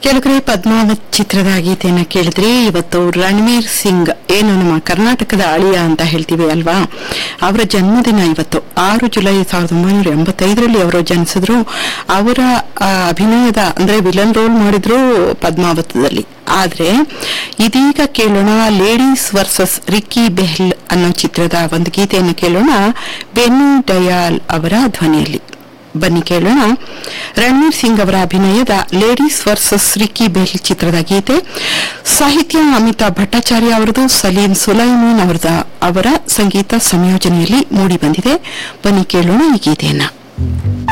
ಕೆಲವರೆ ಪದ್ಮಾವತ್ ಚಿತ್ರದ ಗೀತೆಯನ್ನ ಕೇಳಿದ್ರೆ ಇವತ್ತು ರಣವೀರ್ ಸಿಂಗ್ ಏನು ನಮ್ಮ ಕರ್ನಾಟಕದ ಅಳಿಯ ಅಂತ ಹೇಳ್ತೀವಿ ಅಲ್ವಾ ಅವರ ಜನ್ಮದಿನ ಇವತ್ತು ಆರು ಜುಲೈ ಸಾವಿರದ ಒಂಬೈನೂರ ಎಂಬತ್ತೈದರಲ್ಲಿ ಅವರು ಜನಿಸಿದ್ರು ಅವರ ಆ, ಅಭಿನಯದ ಅಂದ್ರೆ ವಿಲನ್ ರೋಲ್ ಮಾಡಿದ್ರು ಪದ್ಮಾವತದಲ್ಲಿ ಆದ್ರೆ ಇದೀಗ ಕೇಳೋಣ ಲೇಡೀಸ್ ವರ್ಸಸ್ ರಿಕ್ಕಿ ಬೆಹ್ಲ್ ಅನ್ನೋ ಚಿತ್ರದ ಒಂದು ಗೀತೆಯನ್ನು ಕೇಳೋಣ ಬೆನ್ನಿ ಡಯಾಲ್ ಅವರ ಧ್ವನಿಯಲ್ಲಿ ಬನ್ನಿ ಕೇಳೋಣ ರಣವೀರ್ ಸಿಂಗ್ ಅವರ ಅಭಿನಯದ ಲೇಡೀಸ್ ವರ್ಸಸ್ ರಿಕ್ಕಿ ಬೆಲ್ ಚಿತ್ರದ ಗೀತೆ ಸಾಹಿತ್ಯ ಅಮಿತಾಬ್ ಭಟ್ಟಾಚಾರ್ಯ ಅವರದು ಸಲೀಂ ಸುಲೈಮಾನ್ ಅವರದ ಅವರ ಸಂಗೀತ ಸಂಯೋಜನೆಯಲ್ಲಿ ಮೂಡಿ ಬಂದಿದೆ ಬನ್ನಿ ಕೇಳೋಣ ಈ ಗೀತೆಯನ್ನ